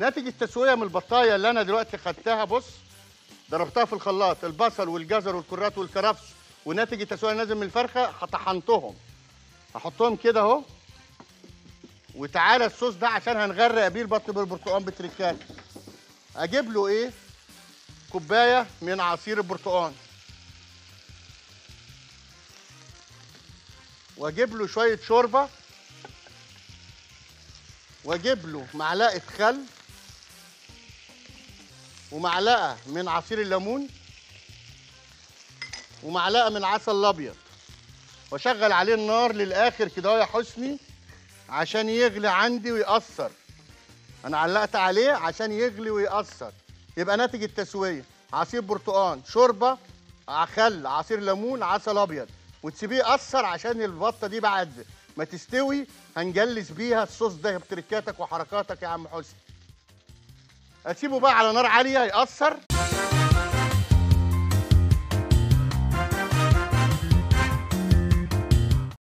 ناتج التسويه من البطايه اللي انا دلوقتي خدتها بص ضربتها في الخلاط البصل والجزر والكرات والكرفس وناتج التسويه نازل من الفرخه طحنتهم هحطهم كده اهو وتعالى الصوص ده عشان هنغرق بيه البط بالبرتقال بتريكات اجيب له ايه كوبايه من عصير البرتقال واجيب له شويه شوربه واجيب له معلقه خل ومعلقه من عصير الليمون ومعلقه من عسل الابيض واشغل عليه النار للاخر كده أهو يا حسني عشان يغلي عندي ويأثر انا علقت عليه عشان يغلي ويأثر يبقى ناتج التسويه عصير برتقال شوربه ع- خل عصير ليمون عسل ابيض وتسيبيه يأثر عشان البطه دي بعد ما تستوي هنجلس بيها الصوص ده بتركاتك وحركاتك يا عم حسني اسيبه بقى على نار عاليه يأثر